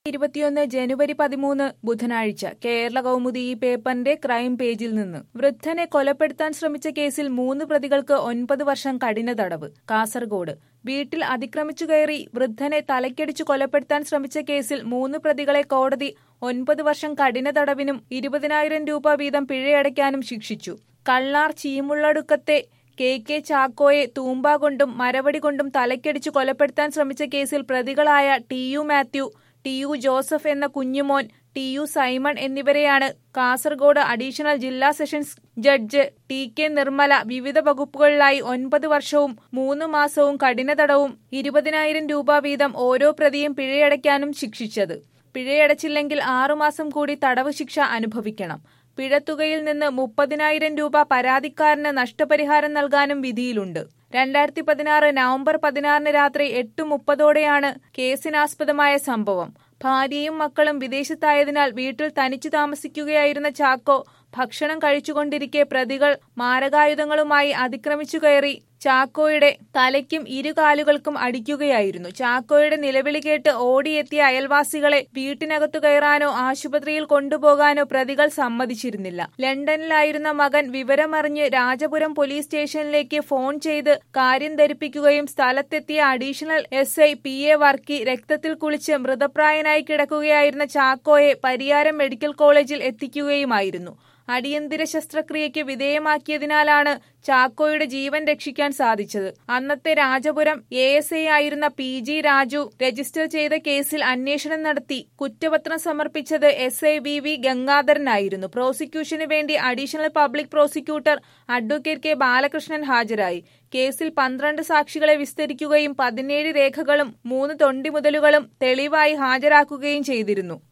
ഇരുപത്തിയൊന്ന് ജനുവരി പതിമൂന്ന് ബുധനാഴ്ച കേരള കൗമുദി ഈ പേപ്പറിന്റെ ക്രൈം പേജിൽ നിന്ന് വൃദ്ധനെ കൊലപ്പെടുത്താൻ ശ്രമിച്ച കേസിൽ മൂന്ന് പ്രതികൾക്ക് ഒൻപത് വർഷം കഠിന തടവ് കാസർഗോഡ് വീട്ടിൽ അതിക്രമിച്ചു കയറി വൃദ്ധനെ തലയ്ക്കടിച്ചു കൊലപ്പെടുത്താൻ ശ്രമിച്ച കേസിൽ മൂന്ന് പ്രതികളെ കോടതി ഒൻപത് വർഷം കഠിന തടവിനും ഇരുപതിനായിരം രൂപ വീതം പിഴയടയ്ക്കാനും ശിക്ഷിച്ചു കള്ളാർ ചീമുള്ളടുക്കത്തെ കെ കെ ചാക്കോയെ തൂമ്പ കൊണ്ടും മരവടി കൊണ്ടും തലയ്ക്കടിച്ചു കൊലപ്പെടുത്താൻ ശ്രമിച്ച കേസിൽ പ്രതികളായ T U Mathew T U Joseph എന്ന കുഞ്ഞുമോൻ ടി യു സൈമൺ എന്നിവരെയാണ് കാസർഗോഡ് അഡീഷണൽ ജില്ലാ sessions judge T K Nirmala വിവിധ വകുപ്പുകളിലായി ഒൻപത് വർഷവും മൂന്ന് മാസവും കഠിന തടവും ഇരുപതിനായിരം രൂപ വീതം ഓരോ പ്രതിയും പിഴയടയ്ക്കാനും ശിക്ഷിച്ചത് പിഴയടച്ചില്ലെങ്കിൽ ആറുമാസം കൂടി തടവ് ശിക്ഷ അനുഭവിക്കണം പിഴത്തുകയിൽ നിന്ന് മുപ്പതിനായിരം രൂപ പരാതിക്കാരന് നഷ്ടപരിഹാരം നൽകാനും വിധിയിലുണ്ട് രണ്ടായിരത്തി പതിനാറ് നവംബർ പതിനാറിന് രാത്രി എട്ട് മുപ്പതോടെയാണ് കേസിനാസ്പദമായ സംഭവം ഭാര്യയും മക്കളും വിദേശത്തായതിനാൽ വീട്ടിൽ തനിച്ചു താമസിക്കുകയായിരുന്ന ചാക്കോ ഭക്ഷണം കഴിച്ചുകൊണ്ടിരിക്കെ പ്രതികൾ മാരകായുധങ്ങളുമായി അതിക്രമിച്ചു കയറി ചാക്കോയുടെ തലയ്ക്കും ഇരുകാലുകൾക്കും അടിക്കുകയായിരുന്നു ചാക്കോയുടെ നിലവിളി കേട്ട് ഓടിയെത്തിയ അയൽവാസികളെ വീട്ടിനകത്തു കയറാനോ ആശുപത്രിയിൽ കൊണ്ടുപോകാനോ പ്രതികൾ സമ്മതിച്ചിരുന്നില്ല ലണ്ടനിലായിരുന്ന മകൻ വിവരമറിഞ്ഞ് രാജപുരം പോലീസ് സ്റ്റേഷനിലേക്ക് ഫോൺ ചെയ്ത് കാര്യം ധരിപ്പിക്കുകയും സ്ഥലത്തെത്തിയ additional S I P A Varkey രക്തത്തിൽ കുളിച്ച് മൃതപ്രായനായി കിടക്കുകയായിരുന്ന ചാക്കോയെ പരിയാരം മെഡിക്കൽ കോളേജിൽ എത്തിക്കുകയുമായിരുന്നു അടിയന്തര ശസ്ത്രക്രിയയ്ക്ക് വിധേയമാക്കിയതിനാലാണ് ചാക്കോയുടെ ജീവൻ രക്ഷിക്കാൻ സാധിച്ചത് അന്നത്തെ രാജപുരം എ എസ് ഐ ആയിരുന്ന പി ജി രാജു രജിസ്റ്റർ ചെയ്ത കേസിൽ അന്വേഷണം നടത്തി കുറ്റപത്രം സമർപ്പിച്ചത് എസ് ഐ വി വി ഗംഗാധരനായിരുന്നു പ്രോസിക്യൂഷന് വേണ്ടി additional public prosecutor advocate K Balakrishnan ഹാജരായി കേസിൽ പന്ത്രണ്ട് സാക്ഷികളെ വിസ്തരിക്കുകയും പതിനേഴ് രേഖകളും മൂന്ന് തൊണ്ടിമുതലുകളും തെളിവായി ഹാജരാക്കുകയും ചെയ്തിരുന്നു